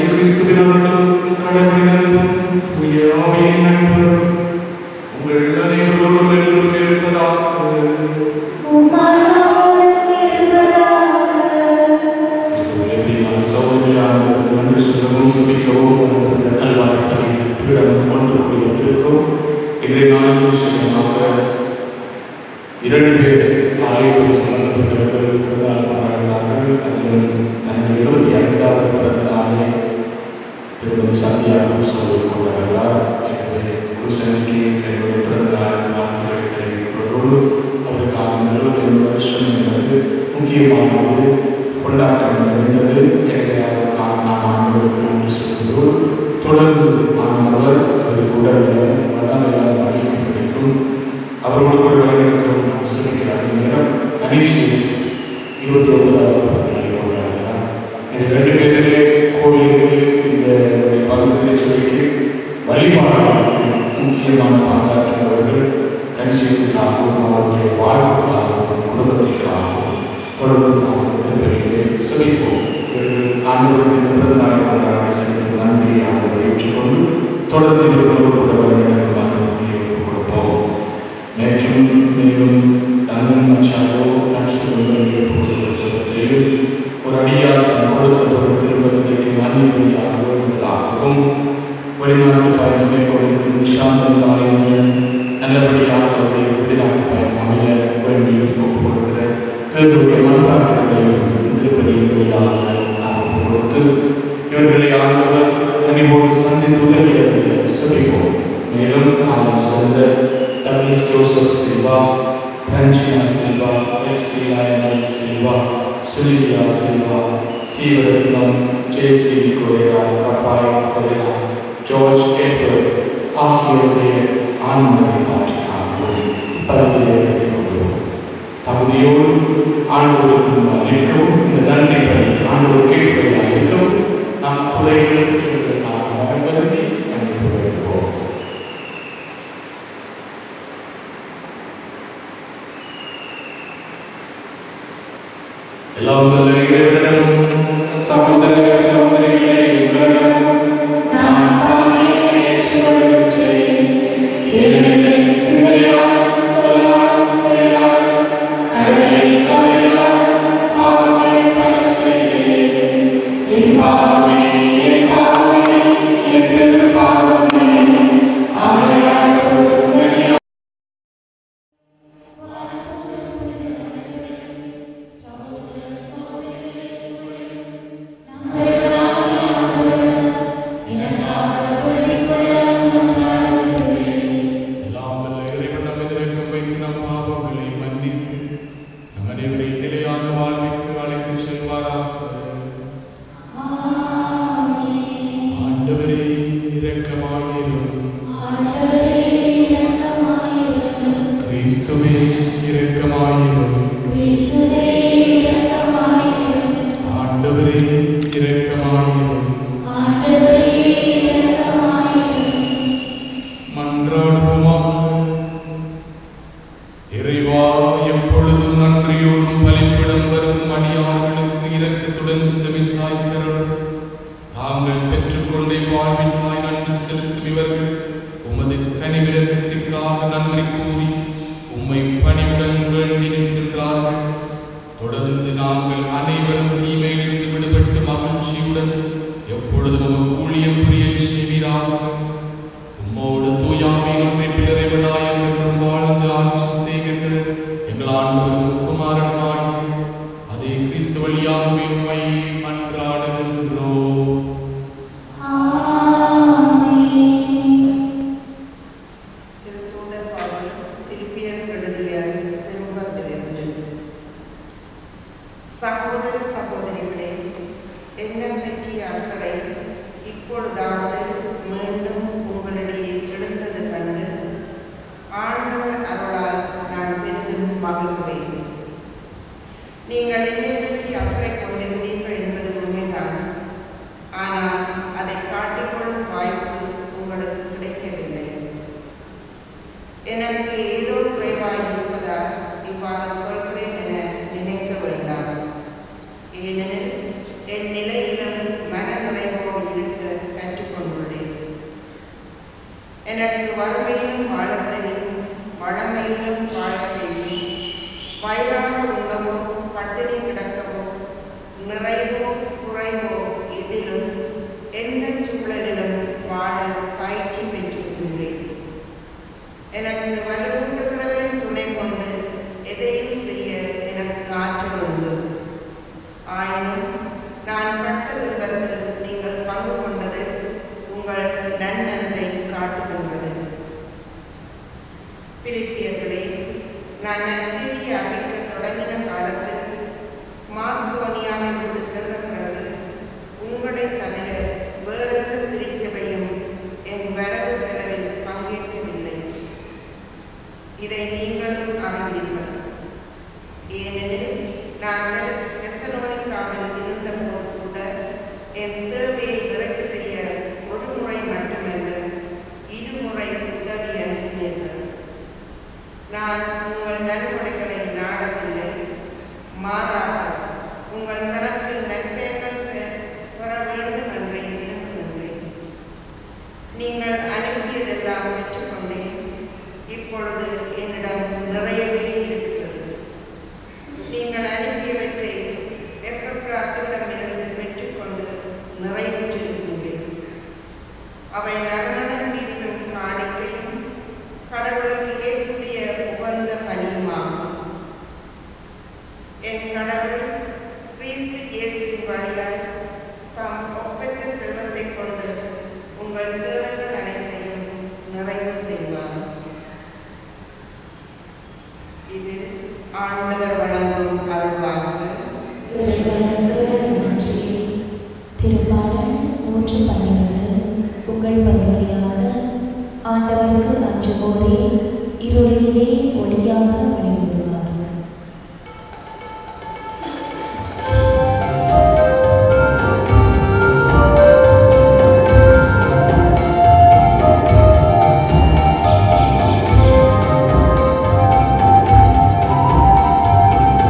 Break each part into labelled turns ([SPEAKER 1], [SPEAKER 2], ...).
[SPEAKER 1] இயேசு கிறிஸ்துவின் அருளும் கடவுளின் அன்பும் தூய ஆவியின் நட்பும் உங்கள் அனைவரோடும் என்றும் இருப்பதாக கிறிஸ்துவின் பிரியமான சகோதரியான நன்றி சொல்லவும் சுபிக்கவும் அந்த கல்வாரி பணியில் பீடம் ஒன்று கூடி வந்திருக்கிறோம் இன்றைய நாளில் விஷயமாக இரண்டு பேர் ஆலயத்தில் சம்பந்தப்பட்டவர்கள் பிறந்தநாள் கொண்டாடுகிறார்கள் அதில் தன்னுடைய இருபத்தி ஐந்தாவது பிறந்த நாளை திருமதி சந்தியா குருசோல் கொண்டாடுகிறார் எனவே குருசனிக்கு என்னுடைய பிறந்த நாள் வாழ்த்துக்களை தெரிவிப்பதோடு அவருக்கான இருபத்தைந்து வருஷம் என்பது முக்கியமானது கொண்டாட்டம் நிறைந்தது எனவே அவருக்காக நாம் ஆண்டவருக்கு நன்றி சொல்வதோடு தொடர்ந்து ஆண்டவர் அவருக்கு உடல்நலம் மனநலம் அளிக்க பிடிக்கும் அவரோடு கூட வரையறுக்கும் சிரிக்கிறார் நேரம் அனிஷியஸ் இருபத்தி ஒன்பதாவது பிறந்தநாளை கொண்டாடுகிறார் இந்த ரெண்டு பேருமே கோவிலுக்கு இந்த பகுதியை சொல்லிக்கு வழிபாடுகளுக்கு முக்கியமான பங்காற்றுபவர்கள் கனிஷியஸுக்காகவும் அவருடைய வாழ்வுக்காகவும் குடும்பத்திற்காகவும் தொடர்ந்து நாம் திருப்பதியிலே செவிப்போம் இவர்கள் ஆண்டவருக்கு இந்த பிறந்த நாளை கொண்டாடி செலுத்தும் நன்றியை ஆண்டவர் ஏற்றுக்கொண்டு தொடர்ந்து இவர்களோடு கூட வரையறுக்குமாறு ஒப்புக் கொடுப்போம் நேற்றும் மேலும் தன்னும் மச்சாவோ நட்சுடன் ஏற்றுக்கொள்கிற சிலத்தையும் ஒரு அடியார் தன் கொடுத்த பொருள் திரும்ப கிடைக்கும் நன்மையாக வேண்டுதலாகவும் வெளிநாட்டு பயணம் மேற்கொள்ளும் நிஷாந்தன் ஆலயங்கள் நல்லபடியாக அவருடைய வெளிநாட்டு பயணம் அமைய வேண்டி ஒப்புக் கொடுக்கிற இவர்களுடைய மன்றாட்டுகளையும் திருப்பதியின் வழியாக நாம் ஒப்புக் கொடுத்து இவர்களை ஆண்டவர் கனிவோடு சந்தித்து உதவியவர்களை செபிப்போம் மேலும் காலம் சென்ற டபிள்ஸ் ஜோசப் சில்வா பிரஞ்சினா சில்வா எக்ஸி லயனல் சில்வா சுலிவியா சில்வா சீவரத்னம் ஜேசி கொரேரா ரஃபாய் கொரேரா ஜார்ஜ் எட்வர்ட் ஆகியோருடைய ஆன்மனை மாற்றிக்காமல் பதவியை எடுத்துக்கொள்வோம் தகுதியோடு ஆண்டவருக்கு முன்னால் நிற்கவும் இந்த நன்றி பணி ஆண்டவர் கேட்பதாக இருக்கவும் நாம் குறைகள் சொல்வதற்கான வரம்பருந்தி மன்னிப்பு வேண்டுவோம் எல்லாம் வல்ல இறைவனிடமும் சகோதர சகோதரிகளே உங்களிடமும் நான் பாவியை ஏற்றுக்கொள்கின்றேன் ஏனெனில் சிந்தையால் சொல்லால் செயலால் கடவுளை தவறினால் பாவங்கள் பல செய்தேன் என் பாவமே என் பாவமே என் பெரும் பாவமே ஆகையால் பொறுப்புடைய எல்லாம் வல்ல இறைவன் நம்மை நிறைக்கும் வைத்து நம் பாவங்களை மன்னித்து நம் அனைவரை நிலையான வாழ்விற்கு அழைத்து செல்வாராக ஆண்டவரே இரக்கமாயிரும் கிறிஸ்துவே இரக்கமாயிரும் ஆண்டவரே இரக்கமாயிரும் மன்றாடுவோமாக இறைவா எப்பொழுதும் நன்றியோடும் பலிப்பிடம் வரும் அடியார்களுக்கு இரக்கத்துடன் செவிசாய்த்தருள் தாங்கள் பெற்றுக்கொண்ட வாழ்விற்காய் நன்றி செலுத்தும் இவர்கள் உமது கனிவிரக்கத்திற்காக நன்றி கூறி உம்மை பணிவுடன் வேண்டி நிற்கின்றார்கள் தொடர்ந்து நாங்கள் அனைவரும் தீமையிலிருந்து விடுபட்டு மகிழ்ச்சியுடன் எப்பொழுதும் உமக்கு ஊழியம் புரிய செய்வீராக உம்மோடு தூயாமை நம்மை பிளறைவிடாய் என்றும் வாழ்ந்து ஆட்சி செய்கின்ற எங்கள் ஆண்டவரும் குமாரனாகி அதே கிறிஸ்து வழியாகவே உம்மை மன்றாடுகின்றோம்
[SPEAKER 2] திருத்தூதர் பவுல் பிலிப்பியர் எழுதிய திருமுகத்திலிருந்து சகோதர சகோதரிகளே என்னை பற்றிய அக்கறை இப்பொழுதாவது மீண்டும் உங்களிடையே எழுந்தது கண்டு ஆண்டவர் அருளால் நான் பெரிதும் மகிழ்கிறேன் நீங்கள் என்னை பற்றி அக்கறை கொண்டிருந்தீர்கள் என்பது உண்மைதான் ஆனால் அதை காட்டிக்கொள்ளும் வாய்ப்பு உங்களுக்கு கிடைக்கவில்லை எனக்கு ஏதோ குறைவாய் இருப்பதால் இவ்வாறு சொல்கிறேன் என நினைக்க வேண்டாம் ஏனெனில் என் நிலையிலும் மனநிறைவோடு எனக்கு வறுமையிலும் வாழத்தையும் வளமையிலும் வாழத்தையும் வயலாக உண்ணவோ பட்டினி கிடக்கவோ நிறைவோ குறைவோ எதிலும் எந்த சூழலிலும் வாழ பயிற்சி பெற்றிருக்கின்றேன் எனக்கு வலுவூட்டுகிறவரின் துணை கொண்டு எதையும் செய்ய எனக்கு ஆற்றல் உண்டு ஆயினும் நான் பட்ட துன்பத்தில் நீங்கள் பங்கு கொண்டது உங்கள் நன்மனதை காட்டுகின்றது பிலிப்பியர்களே நான் நற்செய்தியை அறிவிக்க தொடங்கின காலத்தில் மாஸ்தோனியாவை விட்டு சென்ற பிறகு உங்களை தவிர வேறெந்த திருச்சபையும் என் வரவு செலவில் பங்கேற்கவில்லை இதை நீங்களும் அறிவீர்கள் ஏனெனில் நான் தெசலோனிக்காவில் இருந்தபோது கூட என் தேவையை நிறைவு செய்ய ஒரு முறை மட்டுமல்ல இருமுறை உதவி அனுப்பினீர்கள் நான் உங்கள் நன்கொடைகளை நாடவில்லை மாறாக உங்கள் கணக்கில் நற்பெயர்கள் பெ- பெற வேண்டும் என்றே விரும்புகின்றேன் நீங்கள் அனுப்பியதெல்லாம் பெற்றுக்கொண்டேன் இப்பொழுது என்னிடம் நிறையவே இருக்கிறது நீங்கள் அனுப்பியவற்றை எப்பப்பிராத்திடமிருந்து பெற்றுக்கொண்டு நிறைவேற்றிருக்கின்றேன் அவை நறுமணம் வீசும் காணிக்கையும் கடவுளுக்கு ஏற்குரிய உகந்த பலியுமாகும் என் கடவுள் கிறிஸ்து இயேசுவின் வழியாய் தாம் ஒப்பற்ற செல்வத்தை கொண்டு உங்கள் தேவைகள் அனைத்தையும் நிறைவு செய்வார் இது ஆண்டவர் வழங்கும் அருள்வாக்கு
[SPEAKER 3] இறைவனுக்கு நன்றி திருப்பாடல் நூற்று பன்னிரண்டு உங்கள் பதவியாக ஆண்டவருக்கு அஞ்சுவோரே இருளிலே ஒளியாக வெளிவிடுவார்
[SPEAKER 4] ஆண்டவரே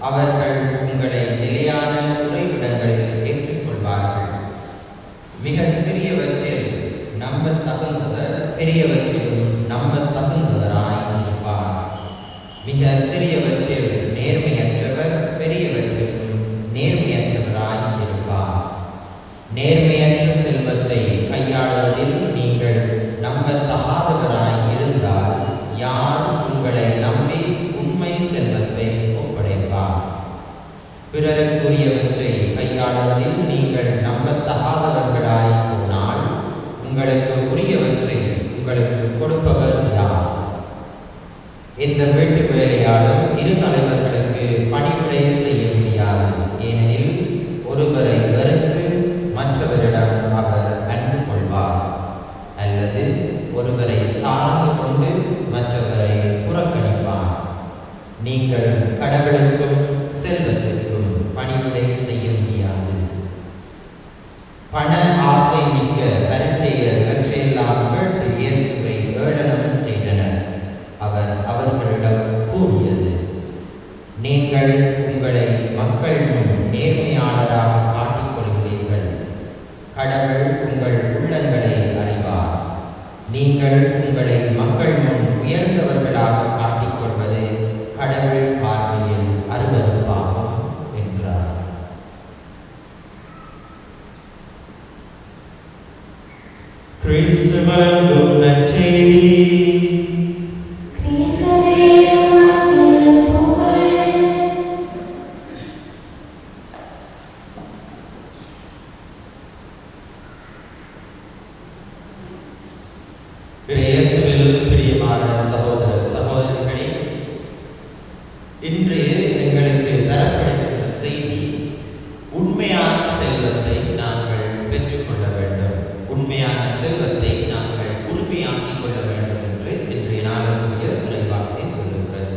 [SPEAKER 4] அவர்கள் உங்களை நிலையான உறைவிடங்களில் ஏற்றுக்கொள்வார்கள் மிக சிறியவற்றில் நம்பத் தகுந்தவர் பெரியவற்றிலும் நம்பத் தகுந்தவராய் இருப்பார் மிக சிறியவற்றில் நேர்மையற்றவர் பெரியவற்றிலும் நேர்மையற்றவராய் இருப்பார் நேர்மையற்ற செல்வத்தை கையாளுவதில் நீங்கள் நம்பத்தகாதவராய் இருந்தால் யார் உங்களை நம்பி உண்மை செல்வத்தை ஒப்படைப்பார் பிறருக்குரியவற்றை கையாளுவதில் நீங்கள் நம்பத்தகாதவர்களாய் போனால் உங்களுக்கு உரியவற்றை உங்களுக்கு கொடுப்பவர் யார் இந்த வீட்டு வேலையாலும் இரு தலைவர்களுக்கு பணிவிடை செய்ய முடியாது ஏனெனில் ஒருவரை வெறுத்து மற்றவரிடம் அவர் அன்பு கொள்வார் அல்லது ஒருவரை சார்ந்து கொண்டு மற்றவரை புறக்கணிப்பார் நீங்கள் கடவுளுக்கும் செல்வத்திற்கும் பணிவிடை செய்ய முடியாது பண ஆசை மிக்க பரிசெயர் இவற்றையெல்லாம் கேட்டு இயேசுவை ஏளனம் செய்தனர் அவர் அவர்களிடம் கூறியது நீங்கள் உங்களை மக்கள் முன் நேர்மையாளராக காட்டிக் கொள்கிறீர்கள் கடவுள் உங்கள் உள்ளங்களை அறிவார் நீங்கள் உங்களை மக்கள் முன் உயர்ந்தவர்களாக காட்டிக் கொள்வது கடவுள் பார்வையில் அருவருப்பாகும் என்றார்
[SPEAKER 5] கிறிஸ்துவனும் நற்செய்தி
[SPEAKER 3] கிறிஸ்துவே உமக்கு புகழ்
[SPEAKER 4] இயேசுவில் பிரியமான சகோதர சகோதரிகளே இன்று எங்களுக்கு தரப்படுகின்ற செய்தி உண்மையான செல்வத்தை நாங்கள் பெற்றுக்கொள்ள வேண்டும் உண்மையான செல்வத்தை நாங்கள் உரிமையாக்கிக் கொள்ள வேண்டும் என்று இன்றைய நாளுக்குரிய இறைவார்த்தை சொல்லுகிறது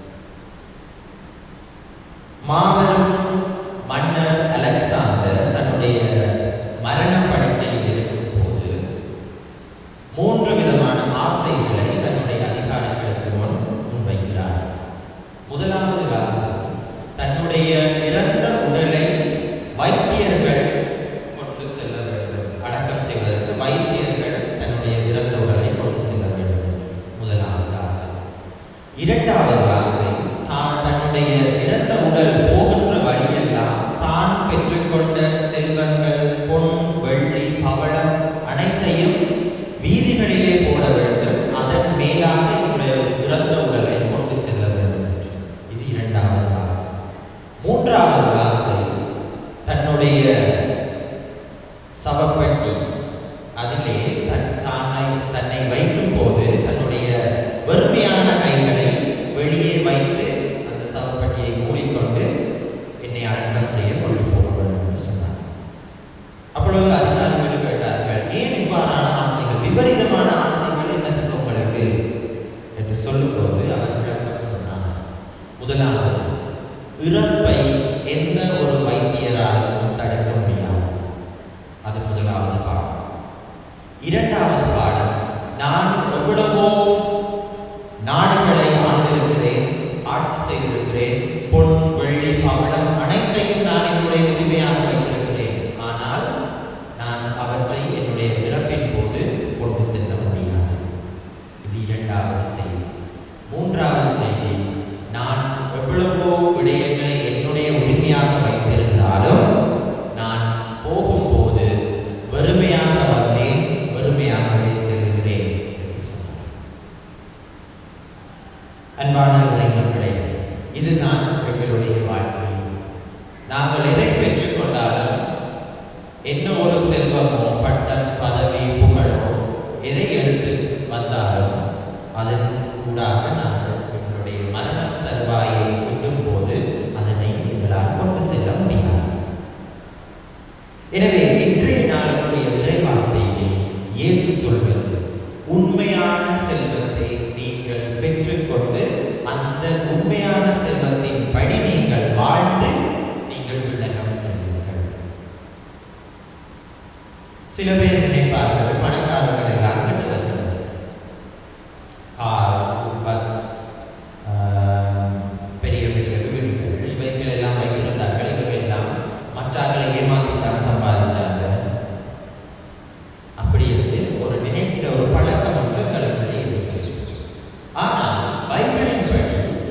[SPEAKER 4] மாபெரும் மன்னர் அலெக்சாண்டர் தன்னுடைய மரண படுக்கையில் இருக்கும் போது மூன்று விதமான ஆசைகளை தன்னுடைய அதிகாரிகளுக்கு முன் முன்வைக்கிறார் முதலாவது ஆசை தன்னுடைய இறந்த உடலை வைத்தியர்கள் கொண்டு செல்ல வேண்டும் அடக்கம் செய்வதற்கு வைத்தியர்கள் தன்னுடைய இறந்த உடலை கொண்டு செல்ல வேண்டும் முதலாவது ஆசை இரண்டாவது ஆசை தான் தன்னுடைய இறந்த உடல் போகின்ற வழியெல்லாம் தான் பெற்றுக்கொண்ட செல்வங்கள் பொன் வெள்ளி பவளம் அனைத்தையும் வீதிகளிலே போட வேண்டும் அதன் மேலாக இவருடைய இறந்த உடலை கொண்டு செல்ல வேண்டும் என்று. இது இரண்டாவது ஆசை மூன்றாவது ஆசை தன்னுடைய சவப்பட்டி அதிலே தன் தானை தன்னை வைக்கும் போது தன்னுடைய வெறுமையான கைகளை வெளியே வைத்து அந்த சவப்பட்டியை மூடிக்கொண்டு என்னை அடக்கம் செய்ய கொண்டு போக வேண்டும் என்று சொன்னார் அப்பொழுது அதிகாரிகள் கேட்டார்கள் ஏன் இவ்வாறான ஆசைகள் விபரீதமான ஆசைகள் என்னத்துக்கு உங்களுக்கு என்று சொல்லும்போது அவர் விளக்கம் சொன்னார் முதலாவது இறப்பை எந்த ஒரு வைத்தியராலும் தடுக்க முடியாது அது முதலாவது பாடம் இரண்டாவது பாடம் நான் எவ்வளவோ நாடுகளை ஆண்டிருக்கிறேன் ஆட்சி செய்திருக்கிறேன் பொன் வெள்ளி பவளம் அனைத்தையும் நான் என்னுடைய உரிமையாக வைத்திருக்கிறேன் ஆனால் நான் அவற்றை என்னுடைய பிறப்பின் போது கொண்டு செல்ல முடியாது இது இரண்டாவது செய்தி மூன்றாவது செய்தி நான் எவ்வளவோ விடயங்களை என்னுடைய உரிமையாக வைத்திருந்தாலும் நான் போகும்போது வெறுமையாக வந்தேன் வெறுமையாகவே செல்கிறேன் என்று சொன்னார் அன்பான இளைஞர்களே இதுதான் எங்களுடைய வாழ்க்கை நாங்கள் எதை பெற்றுக்கொண்டாலும் என்ன ஒரு செல்வமோ பட்டம் பதவி புகழோ எதை எடுத்து வந்தாலும் அதன் ஊடாக நாங்கள் எங்களுடைய மரண தருவாயை விட்டும் போது அதனை எங்களால் கொண்டு செல்ல முடியாது எனவே இன்றைய நாளுடைய இறைவார்த்தையில் இயேசு சொல்வது உண்மையான செல்வத்தை நீங்கள் பெற்றுக்கொண்டு அந்த உண்மையான செல்வத்தின் படி நீங்கள் வாழ்ந்து நீங்கள் விண்ணகம் செல்லுங்கள் சில பேர் நினைப்பார்கள் பணக்காரர்கள் எல்லாம் கட்டு வருகிறது கார் பஸ் ஆஹ், பெரிய பெரிய வீடுகள் இவைகள்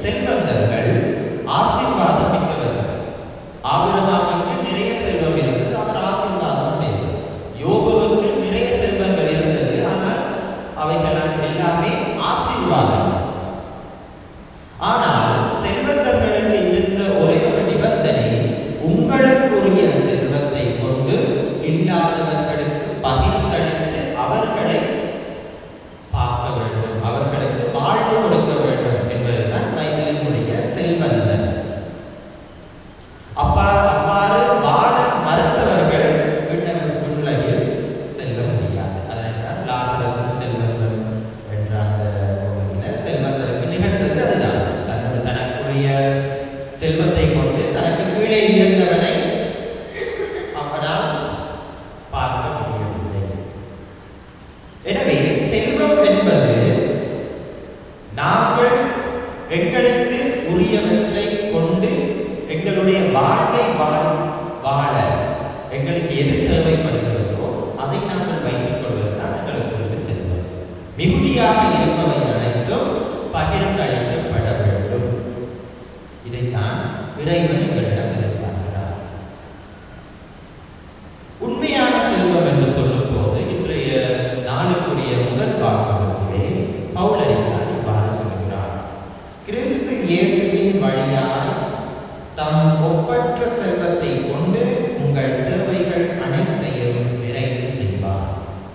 [SPEAKER 4] செல்வந்தர்கள் ஆசீர்வாதம் மிக்கவர்கள் ஆபிரகாமுக்கு நிறைய செல்வம் இருந்தது அவர் ஆசீர்வாதம் அடைந்தார் யோபுவுக்கு நிறைய செல்வங்கள் இருந்தது ஆனால் அவைகள் எல்லாமே ஆசீர்வாதம் ஆனால் செல்வந்தர்களுக்கு இருந்த ஒரே ஒரு நிபந்தனை உங்களுக்குரிய செல்வத்தை கொண்டு இல்லாதவர்களுக்கு பகிர்ந்தளித்து அவர்களை பார்க்க வேண்டும் அவர்களுக்கு வாழ்வு கொடுக்க வேண்டும் என்பதுதான் பைபிளினுடைய செல்வந்தன் அப்பா அவ்வாறு வாழ மறுத்தவர்கள் விண்ணவர் விண்ணுலகில் செல்ல முடியாது அதனால் லாசரசும் செல்வந்தன் என்ற அந்த கோவிலில் செல்வந்தருக்கு நிகழ்ந்தது அதுதான் தன் தனக்குரிய செல்வத்தை கொண்டு தனக்கு கீழே இருந்தவனை அவனால் பார்க்க முடியவில்லை எனவே செல்வம் என்பது நாங்கள் எங்களுக்கு உரியவற்றை கொண்டு எங்களுடைய வாழ்வை வாழ் வாழ எங்களுக்கு எது தேவைப்படுகிறதோ அதை நாங்கள் வைத்துக் கொள்வதுதான் எங்களுக்கு செல்வம் மிகுதியாக இருப்பவை அனைத்தும் பகிர்ந்தளிக்கப்பட வேண்டும் இதைத்தான் இறைவன் எங்களிடம் எதிர்பார்க்கிறார் உண்மையான செல்வம் என்று சொல்லும் போது இன்றைய நாளுக்குரிய முதல் வாசகத்திலே பவுலரித்தார் இவ்வாறு சொல்கிறார் கிறிஸ்து இயேசுவின் வழியாய் தம் ஒப்பற்ற செல்வத்தை கொண்டு உங்கள் தேவைகள் அனைத்தையும் நிறைவு செய்வார்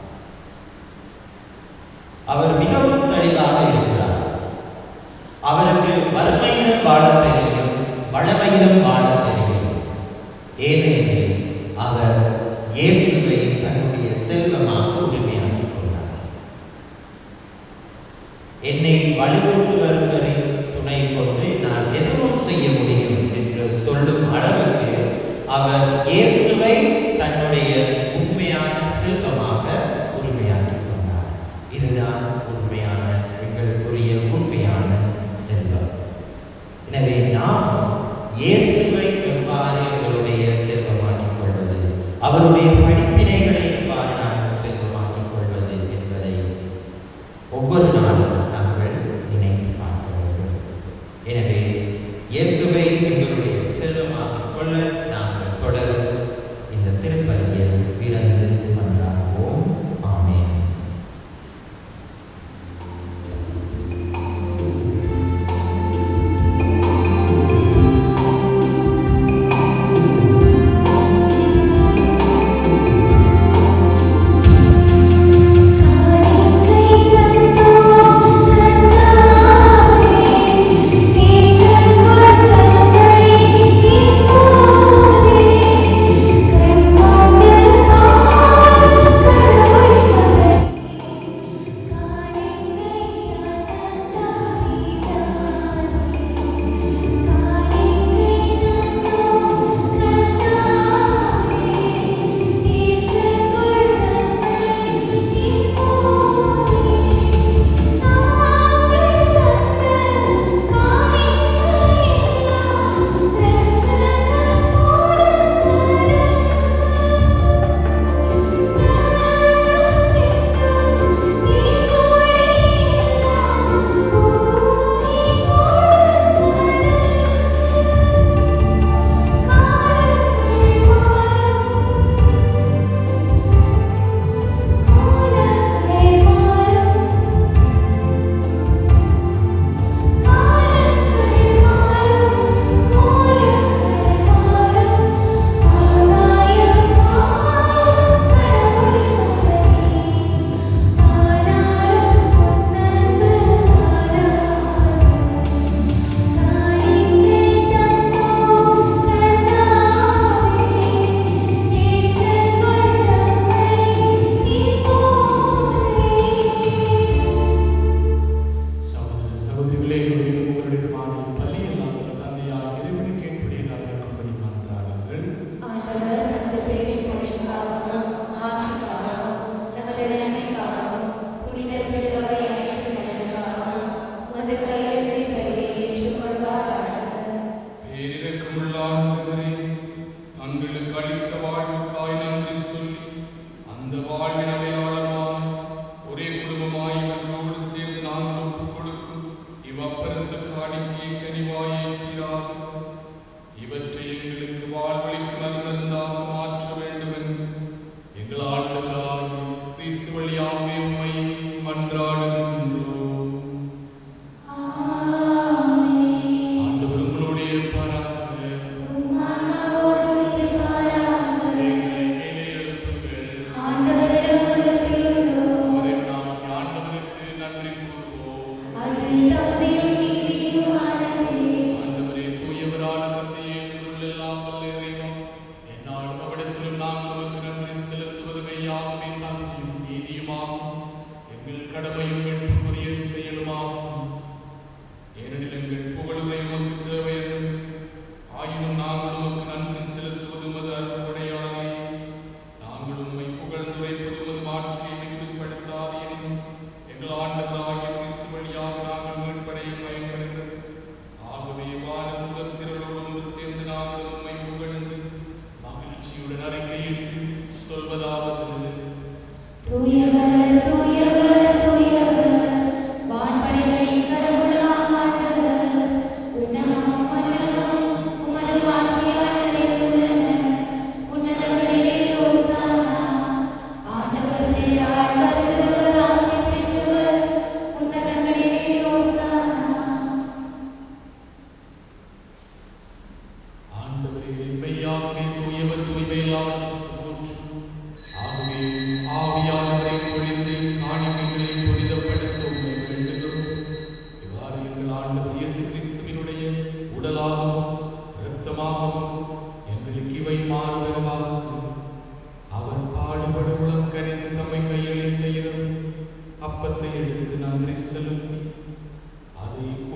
[SPEAKER 4] அவர் மிகவும் தெளிவாக இருக்கிறார் அவருக்கு வறுமையிலும் வாழ தெரியும் வளமையிலும் வாழ தெரியும் ஏனெனில் அவர் இயேசுவை தன்னுடைய செல்வமாக உரிமையாக்கிக் கொண்டார் என்னை வலுவூட்டுவர்களின் துணை கொண்டு நான் எதுவும் செய்ய முடியும் என்று சொல்லும் அளவுக்கு அவர் இயேசுவை தன்னுடைய உண்மையான செல்வமாக உரிமையாக்கிக் கொண்டார் இதுதான் உண்மையான எங்களுக்குரிய உண்மையான செல்வம் எனவே நாம் இயேசுவை எவ்வாறு எங்களுடைய செல்வமாக்கிக் கொள்வது அவருடைய படிப்பினைகளை எவ்வாறு நாங்கள் செல்வமாக்கிக் கொள்வது என்பதை ஒவ்வொரு நாளும் நாங்கள் நினைத்து பார்க்க வேண்டும் எனவே இயேசுவை எங்களுடைய செல்வமாக்கிக் கொள்ள நாங்கள் தொடர்ந்து இந்த திருப்பலியில் பிறந்து மன்றாடுவோம் ஆமென்
[SPEAKER 3] ஆ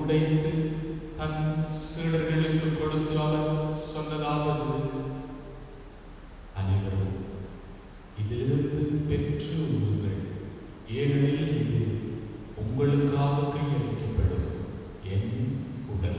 [SPEAKER 1] உடைத்து தன் சீடர்களுக்கு கொடுத்து அவர் சொன்னதாவது அனைவரும் இதிலிருந்து பெற்று உண்ணுங்கள் ஏனெனில் இது உங்களுக்காக கையளிக்கப்படும் என் உடல்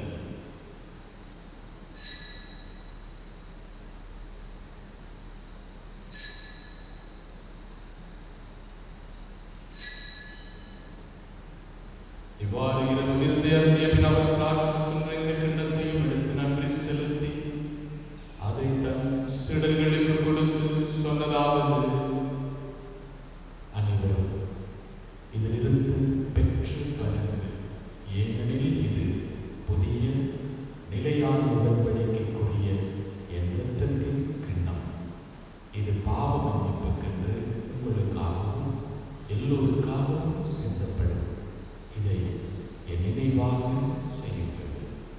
[SPEAKER 1] இவ்வாறு இரவு விருந்தை அருந்திய பின் அவர் திராட்சரசம் நிறைந்த கிண்ணத்தையும் எடுத்து நன்றி செலுத்தி அதை தன் சீடர்களுக்கு கொடுத்து சொன்னதாவது அனைவரும் இதிலிருந்து பெற்று பருங்கள் ஏனெனில் இது புதிய நிலையான உடன்படிக்கைக்குரிய என் இரத்தத்தின் கிண்ணம் இது பாவ மன்னிப்புக்கென்று உங்களுக்காகவும் எல்லோருக்காகவும் சிந்தப்படும் இதை என் நினைவாக செய்யுங்கள்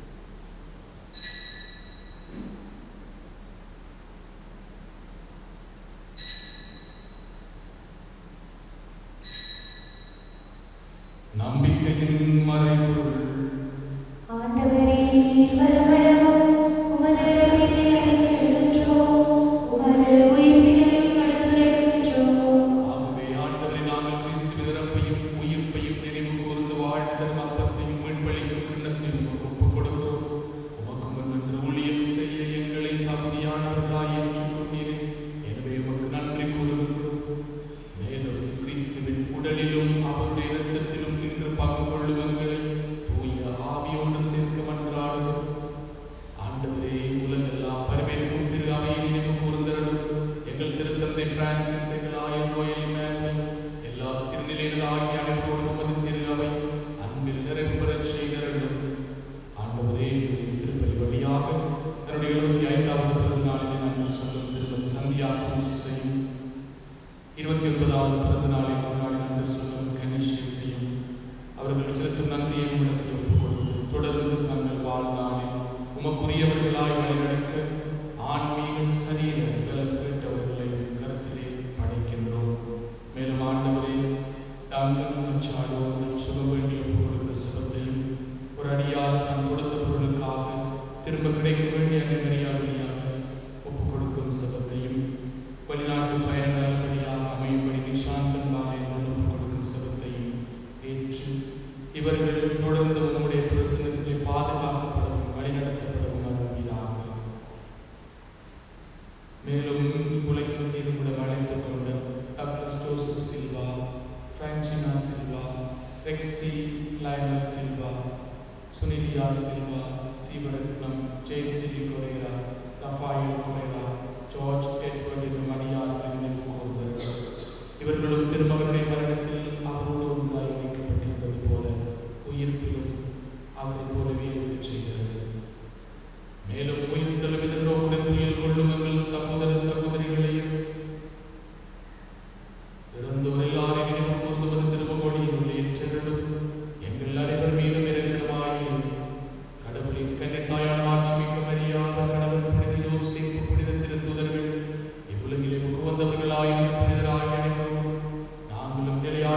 [SPEAKER 1] நம்பிக்கையின் மறைபொருள்
[SPEAKER 3] ஆண்டவரே நீர் வருமளவும் உமது இரவினை அறிக்கையிடுகின்றோம் உமது உயிர்ப்பினையும் எடுத்துரைக்கின்றோம்
[SPEAKER 1] ஆகவே ஆண்டவரை நாங்கள் கிறிஸ்துவின் இறப்பையும் உயிர்ப்பையும் நினைவு கூர்ந்து வாழ்த்தரும் அப்பத்தையும் மீன்பளிக்கும் கிண்ணத்தையும் உமக்கு ஒப்புக் கொடுக்கிறோம் உமக்கு முன்னின்று ஊழியம் செய்ய எங்களை தகுதியானவர்களாய் ஏற்றுக்கொண்டீரே எனவே உமக்கு நன்றி கூறுகின்றோம் மேலும் கிறிஸ்துவின் உடலிலும் அவருடைய இரத்தத்திலும் இன்று பங்கு கொள்ளும் எங்களை தூய ஆவியோடு சேர்க்க மன்றாடுகிறோம் ஆண்டவரே உலகெல்லாம் பரவேற்கும் திரு அவையை நினைவு கூர்ந்தருளும் எங்கள் திருத்தந்தை பிரான்சிஸ் எங்கள் ஆயர் நோயல் இமானுவேல் எல்லா திருநிலைகளாகிய அனைவரோடும் உமது திரு அவை அன்பில் நிறைவு பெறச் செய்தருளும் ஆண்டவரே உம்முடைய திருப்பலி வழியாக தன்னுடைய எழுபத்தி ஐந்தாவது பிறந்த நாளில் நன்றி சொல்லும் திருமதி சந்தியா பூசையும் இருபத்தி ஒன்பதாவது பிறந்த நாளை கொண்டாடி நன்றி சொல்லும் கனிஷேசையும் அவர்கள் செலுத்தும் நன்றியை உம்மிடத்தில் ஒப்புக் கொடுத்து தொடர்ந்து தங்கள் வாழ்நாளில் உமக்குரியவர்களாய் வழிநடக்க ஆன்மீக சரீர பலம் கேட்டவர்களை கருத்திலே படைக்கின்றோம் மேலும் ஆண்டவரே டாங்கன் மச்சாடோ சுக வேண்டி ஒப்புக் கொடுக்கிற சுகத்தையும் ஒரு அடியால் தான் கொடுத்த பொருளுக்காக திரும்ப கிடைக்க வேண்டிய அனைவரியாவளியாக ஒப்புக் கொடுக்கும் சுகத்தையும் வெளிநாட்டு பயணம் நல்லபடியாக அமையும்படி நிஷாந்தன் பாலை ஒப்புக் கொடுக்கும் சுகத்தையும் ஏற்று இவர்கள் தொடர்ந்து உம்முடைய பிரசனத்திலே பாதுகாக்கப்படவும் வழிநடத்தப்படவும் அருள்வீராக மேலும் உலகில் நிறுவனம் அழைத்துக் கொண்ட doctor Joseph Silva Francina Silva ரெக்ஸி லைனா சில்வா சுனிலியா Silva Sivaratnam Jayasiri Corera Raphael Corera George Edward என்னும் அடியார்கள் நினைவு கூர்ந்தார்கள் இவர்களும் திருமகனுடைய மரணத்தில் அவரோடு ஒன்றாய் இணைக்கப்பட்டிருந்தது போல உயிர்ப்பிலும் அவரைப் போலவே இருக்கச் செய்கிறது மேலும் உயிர் தெளிவிதன் நோக்குடன் துயில் கொள்ளும் எங்கள் சகோதர சகோதரிகளையும் இறந்தோர் எல்லாரையும் நினைவு கூர்ந்து வந்து திருமகோடியில் உள்ள ஏற்றங்களும் எங்கள் அனைவர் மீதும் இரக்கமாயும் கடவுளின் கன்னித்தாயான மாட்சிமிக்க மரியாத கடவுள் புனித யோசிப்பு புனித திருத்துதர்கள் இவ்வுலகிலே முக வந்தவர்களாயும் புனிதராய் அனைவரும் நாங்களும் நிலையான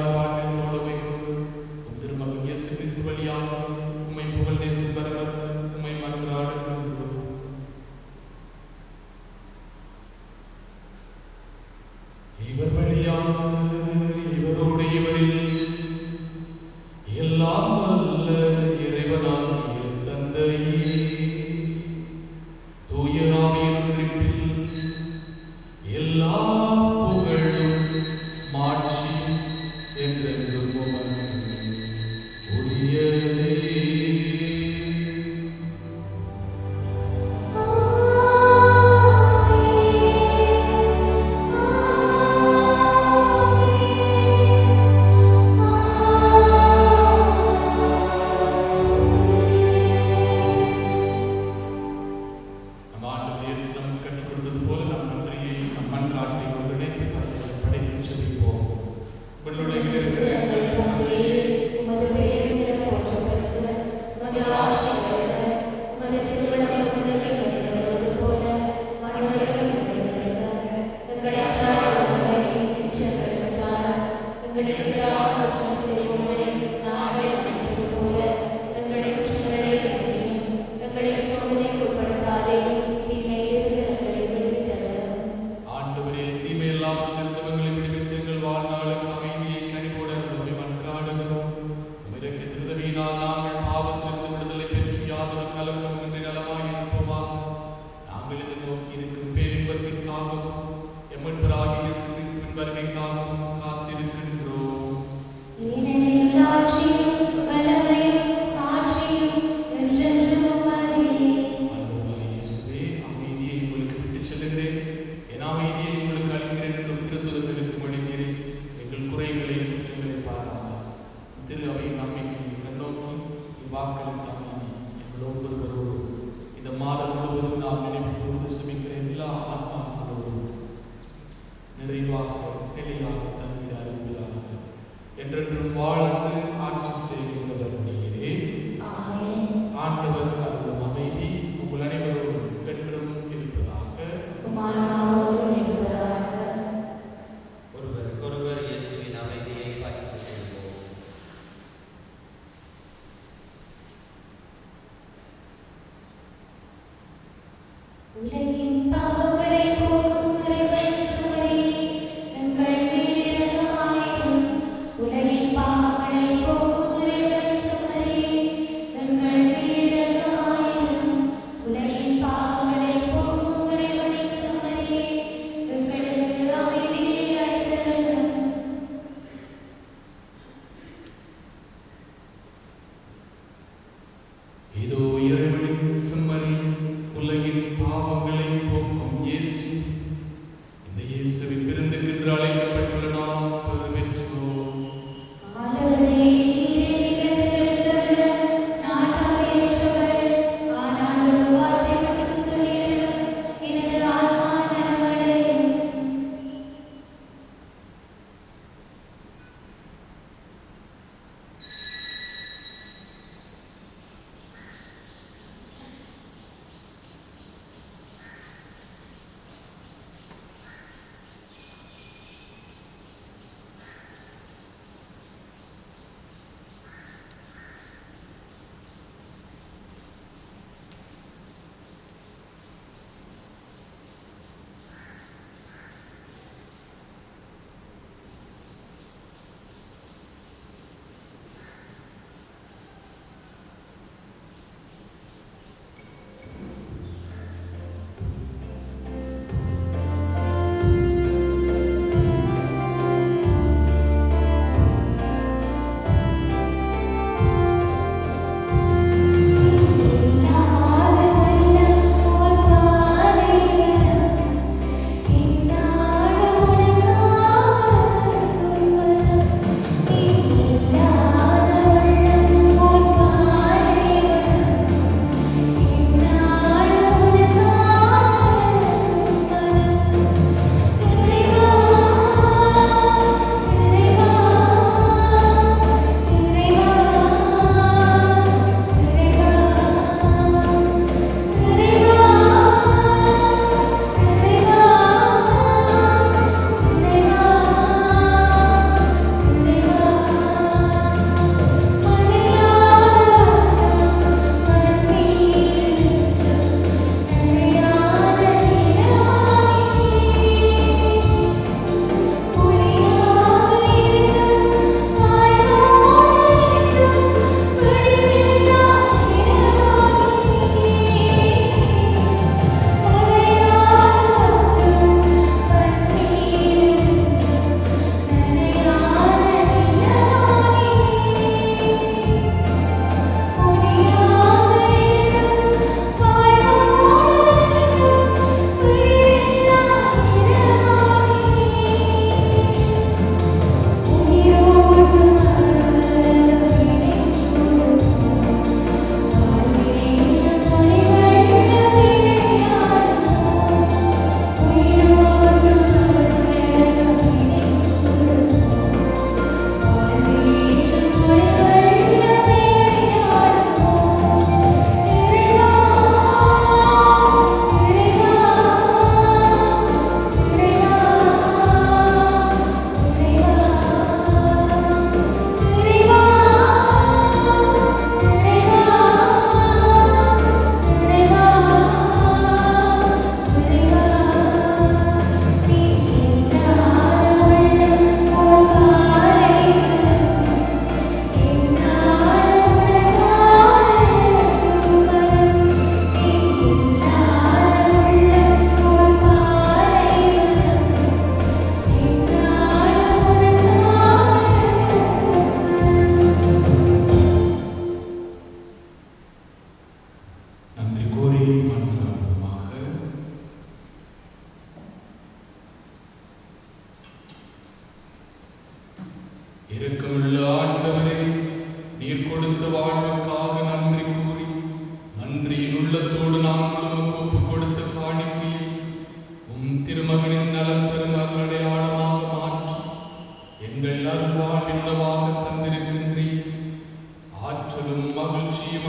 [SPEAKER 1] வாக்களித்த அமைதி எங்கள் ஒவ்வொருவரோடும் இந்த மாதம் முழுவதும் நாம் நினைவு கூர்ந்து சுமிக்கிற எல்லா ஆத்மாக்களோடும் நிறைவாக நிலையாக தங்கிட அருள்கிறாக என்றென்றும் வாழ்ந்து ஆட்சி செய்கின்றவர் நீரே
[SPEAKER 3] ஆமென்
[SPEAKER 1] ஆண்டவர் அருளும் அமைதி உங்கள் அனைவரோடும் என்றும் இருப்பதாக
[SPEAKER 3] உமானாவோடும் இருப்பதாக
[SPEAKER 4] ஒருவருக்கொருவர் இயேசுவின் அமைதியை பகிர்ந்து கொள்வோம்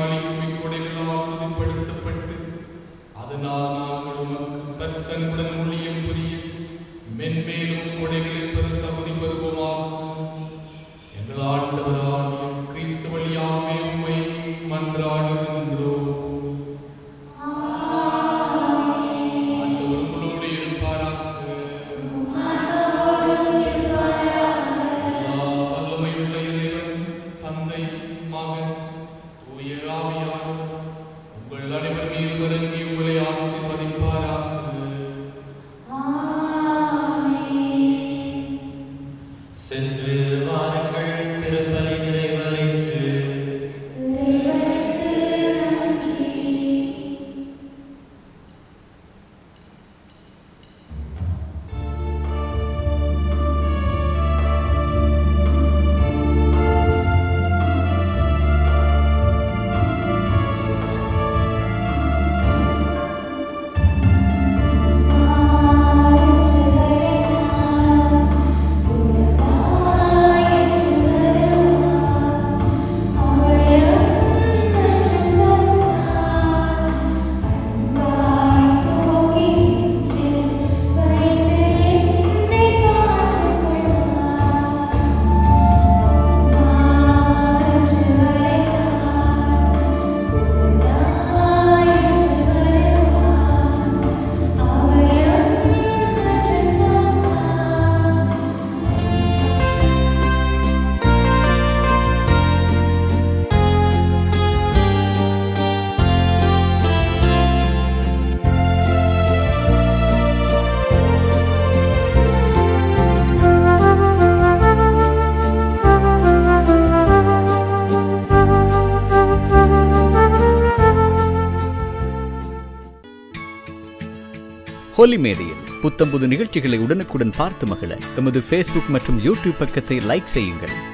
[SPEAKER 1] அளிக்கும் இக்கொடைகளால் உறுதிப்படுத்தப்பட்டு அதனால் நாங்கள் உமக்கு தச்சன்புடன் ஊழியம் புரிய மென்மேலும் கொடைகளை பெற தகுதி பெறுவோமாக எங்கள் ஆண்டவராகிய கிறிஸ்து வழியாகவே உம்மை மன்றாடுகின்றோம் ஆண்டவர் உங்களோடு இருப்பாராக எல்லா வல்லமையுள்ள இறைவன் தந்தை மகன் தூய ஆவியானவர் உங்கள் அனைவர் மீது இறங்கி உங்களை ஆசீர்வதிப்பாராக
[SPEAKER 5] சென்று வாருங்கள் திருப்பலி நிறைவேறிற்று
[SPEAKER 6] ஹோலி மேடையில் புத்தம்புது நிகழ்ச்சிகளை உடனுக்குடன் பார்த்து மகிழ எமது ஃபேஸ்புக் மற்றும் யூடியூப் பக்கத்தை லைக் செய்யுங்கள்